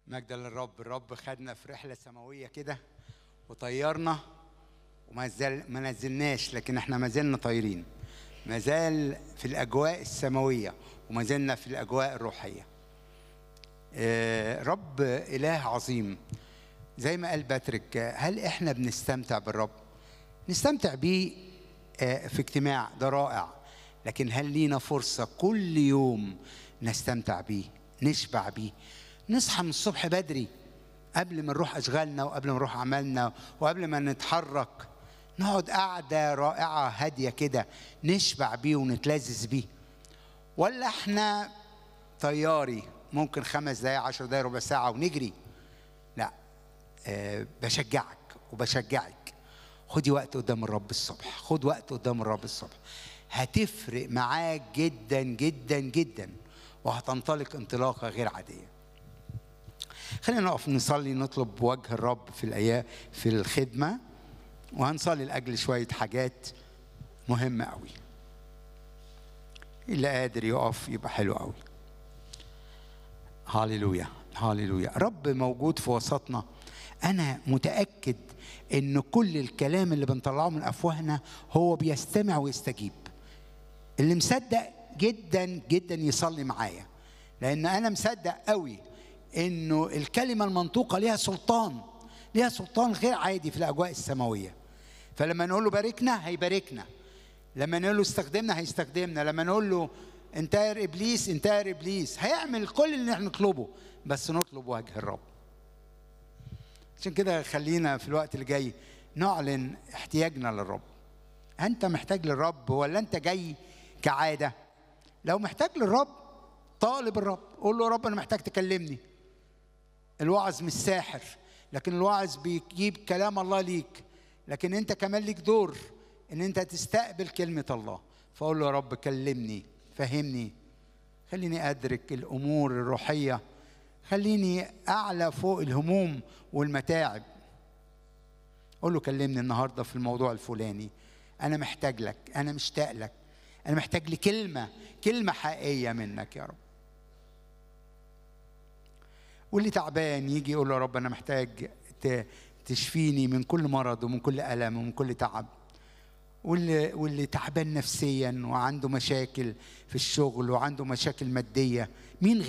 مجدا للرب الرب خدنا في رحلة سماوية كده وطيرنا وما زال ما نزلناش لكن احنا ما زلنا طايرين ما زال في الأجواء السماوية وما زلنا في الأجواء الروحية آه، رب إله عظيم زي ما قال باتريك آه، هل احنا بنستمتع بالرب نستمتع بيه آه، في اجتماع ده رائع لكن هل لينا فرصة كل يوم نستمتع بيه نشبع بيه نصحى من الصبح بدري قبل ما نروح أشغالنا وقبل ما نروح عملنا وقبل ما نتحرك نقعد قعدة رائعة هادية كده نشبع بيه ونتلذذ بيه ولا احنا طياري ممكن خمس دقايق عشر دقايق ربع ساعة ونجري لا أه بشجعك وبشجعك خدي وقت قدام الرب الصبح خد وقت قدام الرب الصبح هتفرق معاك جدا جدا جدا وهتنطلق انطلاقة غير عادية خلينا نقف نصلي نطلب وجه الرب في الأيام في الخدمة وهنصلي لأجل شوية حاجات مهمة قوي اللي قادر يقف يبقى حلو قوي هاليلويا هاليلويا رب موجود في وسطنا انا متاكد ان كل الكلام اللي بنطلعه من افواهنا هو بيستمع ويستجيب اللي مصدق جدا جدا يصلي معايا لان انا مصدق قوي انه الكلمه المنطوقه ليها سلطان ليها سلطان غير عادي في الاجواء السماويه فلما نقول له باركنا هيباركنا لما نقول له استخدمنا هيستخدمنا لما نقول له انتهر ابليس انتهر ابليس هيعمل كل اللي احنا نطلبه بس نطلب وجه الرب عشان كده خلينا في الوقت اللي جاي نعلن احتياجنا للرب انت محتاج للرب ولا انت جاي كعاده لو محتاج للرب طالب الرب قول له يا رب انا محتاج تكلمني الوعظ مش ساحر لكن الوعظ بيجيب كلام الله ليك لكن انت كمان ليك دور ان انت تستقبل كلمه الله فاقول له يا رب كلمني فهمني خليني ادرك الامور الروحيه خليني اعلى فوق الهموم والمتاعب قول له كلمني النهارده في الموضوع الفلاني انا محتاج لك انا مشتاق لك انا محتاج لكلمه كلمه حقيقيه منك يا رب واللي تعبان يجي يقول له يا رب انا محتاج ت- تشفيني من كل مرض ومن كل الم ومن كل تعب واللي واللي تعبان نفسيا وعنده مشاكل في الشغل وعنده مشاكل ماديه مين